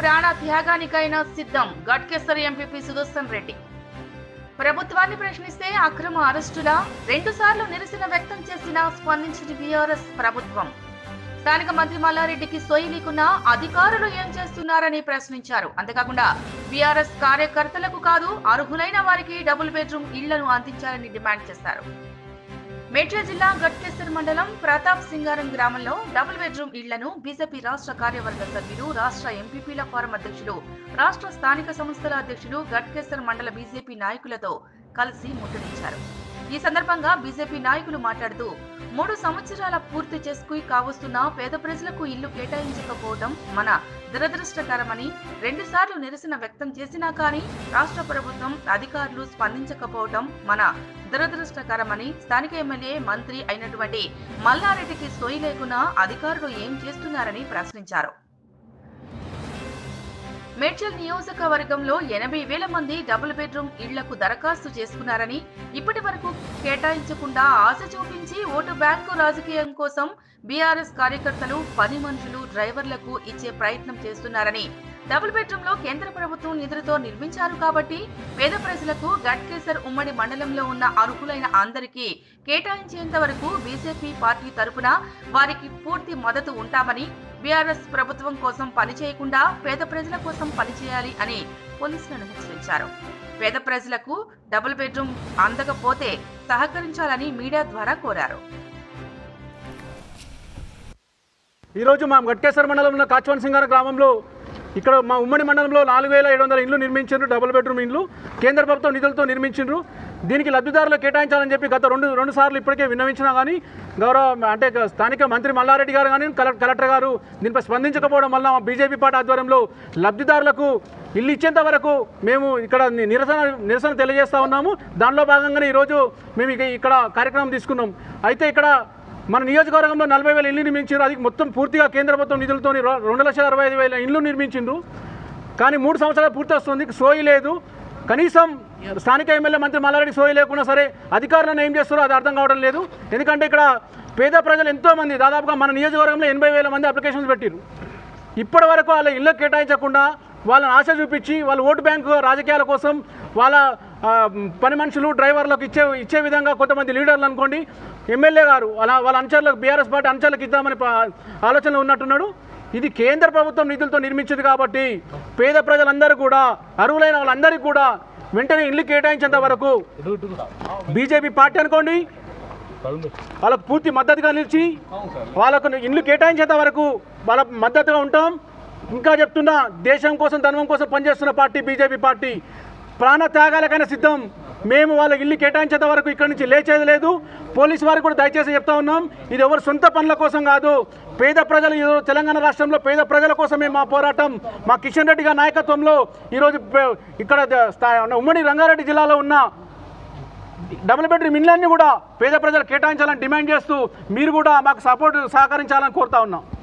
ప్రాణ త్యాగానికైనా సిద్ధం గట్కేసర్ ఎంపీపీ సుదర్శన్ రెడ్డి ప్రభుత్వాన్ని ప్రశ్నిస్తే అక్రమ అరెస్టుల రెండు సార్లు నిరసన వ్యక్తం చేసిన స్పందించిన బీఆర్ఎస్ ప్రభుత్వం స్థానిక మంత్రి మల్లారెడ్డికి సొయి లేకున్నా అధికారులు ఏం చేస్తున్నారని ప్రశ్నించారు అంతేకాకుండా బీఆర్ఎస్ కార్యకర్తలకు కాదు అర్హులైన వారికి డబుల్ బెడ్రూమ్ ఇళ్లను అందించాలని డిమాండ్ చేశారు మేడ్చల్ జిల్లా గట్కేసర్ మండలం ప్రతాప్ సింగారం గ్రామంలో డబుల్ బెడ్రూమ్ ఇళ్లను బీజేపీ రాష్ట్ర కార్యవర్గ సభ్యులు రాష్ట్ర ఎంపీపీల ఫోరం అధ్యక్షులు రాష్ట్ర స్థానిక సంస్థల అధ్యక్షులు గట్కేసర్ మండల బీజేపీ నాయకులతో కలిసి ముట్టడించారు ఈ సందర్భంగా బీజేపీ నాయకులు మాట్లాడుతూ మూడు సంవత్సరాల పూర్తి చేసుకుని కావస్తున్న పేద ప్రజలకు ఇల్లు కేటాయించకపోవడం మన దురదృష్టకరమని రెండుసార్లు నిరసన వ్యక్తం చేసినా కానీ రాష్ట్ర ప్రభుత్వం అధికారులు స్పందించకపోవడం మన దురదృష్టకరమని స్థానిక ఎమ్మెల్యే మంత్రి అయినటువంటి మల్లారెడ్డికి సోయి లేకున్నా అధికారులు ఏం చేస్తున్నారని ప్రశ్నించారు మేడ్చల్ నియోజకవర్గంలో ఎనభై వేల మంది డబుల్ బెడ్రూమ్ ఇళ్లకు దరఖాస్తు చేసుకున్నారని ఇప్పటి వరకు కేటాయించకుండా ఆశ చూపించి ఓటు బ్యాంకు రాజకీయం కోసం బీఆర్ఎస్ కార్యకర్తలు పని మనుషులు డ్రైవర్లకు ఇచ్చే ప్రయత్నం చేస్తున్నారని డబుల్ బెడ్రూమ్ లో కేంద్ర ప్రభుత్వం నిధులతో నిర్మించారు కాబట్టి పేద ప్రజలకు గట్కేసర్ ఉమ్మడి మండలంలో ఉన్న అర్హులైన అందరికీ కేటాయించేంత వరకు బీజేపీ పార్టీ తరపున వారికి పూర్తి మద్దతు ఉంటామని బీఆర్ఎస్ ప్రభుత్వం కోసం పనిచేయకుండా పేద ప్రజల కోసం పనిచేయాలి అని పోలీసులను హెచ్చరించారు పేద ప్రజలకు డబుల్ బెడ్రూమ్ అందకపోతే సహకరించాలని మీడియా ద్వారా కోరారు ఈరోజు మా గట్కేశ్వర మండలంలో కాచవన్ సింగార గ్రామంలో ఇక్కడ మా ఉమ్మడి మండలంలో నాలుగు వేల ఏడు వందల ఇండ్లు నిర్మించారు డబుల్ బెడ్రూమ్ ఇండ్లు కేంద్ర ప్రభుత్వం నిధులతో నిర్మించారు దీనికి లబ్ధిదారులు కేటాయించాలని చెప్పి గత రెండు రెండు సార్లు ఇప్పటికే విన్నవించినా కానీ గౌరవ అంటే స్థానిక మంత్రి మల్లారెడ్డి గారు కానీ కలెక్టర్ కలెక్టర్ గారు దీనిపై స్పందించకపోవడం వల్ల మా బీజేపీ పార్టీ ఆధ్వర్యంలో లబ్ధిదారులకు ఇల్లు ఇచ్చేంత వరకు మేము ఇక్కడ ని- నిరసన నిరసన తెలియజేస్తా ఉన్నాము దానిలో భాగంగానే ఈరోజు మేము ఇక ఇక్కడ కార్యక్రమం తీసుకున్నాం అయితే ఇక్కడ మన నియోజకవర్గంలో నలభై వేల ఇల్లు నిర్మించారు అది మొత్తం పూర్తిగా కేంద్ర ప్రభుత్వం నిధులతో రెండు లక్షల అరవై ఐదు వేల ఇల్లు నిర్మించిండ్రు కానీ మూడు సంవత్సరాలు పూర్తి వస్తుంది సోయి లేదు కనీసం స్థానిక ఎమ్మెల్యే మంత్రి మల్లారెడ్డి సోయి లేకుండా సరే అధికారులను ఏం చేస్తారో అది అర్థం కావడం లేదు ఎందుకంటే ఇక్కడ పేద ప్రజలు ఎంతోమంది దాదాపుగా మన నియోజకవర్గంలో ఎనభై వేల మంది అప్లికేషన్స్ పెట్టారు ఇప్పటి వరకు వాళ్ళ ఇల్లు కేటాయించకుండా వాళ్ళని ఆశ చూపించి వాళ్ళ ఓటు బ్యాంకు రాజకీయాల కోసం వాళ్ళ ఆ, పని మనుషులు డ్రైవర్లకు ఇచ్చే ఇచ్చే విధంగా కొంతమంది లీడర్లు అనుకోండి ఎమ్మెల్యే గారు అలా వాళ్ళ అంచర్లకు బీఆర్ఎస్ పార్టీ అంచర్లకు ఇద్దామని ప- ఆలోచనలో ఉన్నట్టున్నాడు ఇది కేంద్ర ప్రభుత్వం నిధులతో నిర్మించింది కాబట్టి పేద ప్రజలందరూ కూడా అర్హులైన వాళ్ళందరికీ కూడా వెంటనే ఇల్లు కేటాయించేంత వరకు బీజేపీ పార్టీ అనుకోండి వాళ్ళకు పూర్తి మద్దతుగా నిలిచి వాళ్ళకు ఇల్లు కేటాయించేంత వరకు వాళ్ళ మద్దతుగా ఉంటాం ఇంకా చెప్తున్నా దేశం కోసం ధర్మం కోసం పనిచేస్తున్న పార్టీ బీజేపీ పార్టీ ప్రాణ త్యాగాలకైనా సిద్ధం మేము వాళ్ళ ఇల్లు కేటాయించేంత వరకు ఇక్కడి నుంచి లేచేది లేదు పోలీసు వారికి కూడా దయచేసి చెప్తా ఉన్నాం ఇది ఎవరు సొంత పనుల కోసం కాదు పేద ప్రజలు ఈరోజు తెలంగాణ రాష్ట్రంలో పేద ప్రజల కోసమే మా పోరాటం మా కిషన్ రెడ్డి గారి నాయకత్వంలో ఈరోజు పే- ఇక్కడ ద- స్థా- ఉమ్మడి రంగారెడ్డి జిల్లాలో ఉన్న డబుల్ బెడ్రూమ్ ఇండ్లన్నీ కూడా పేద ప్రజలు కేటాయించాలని డిమాండ్ చేస్తూ మీరు కూడా మాకు సపోర్ట్ సహకరించాలని కోరుతా ఉన్నాం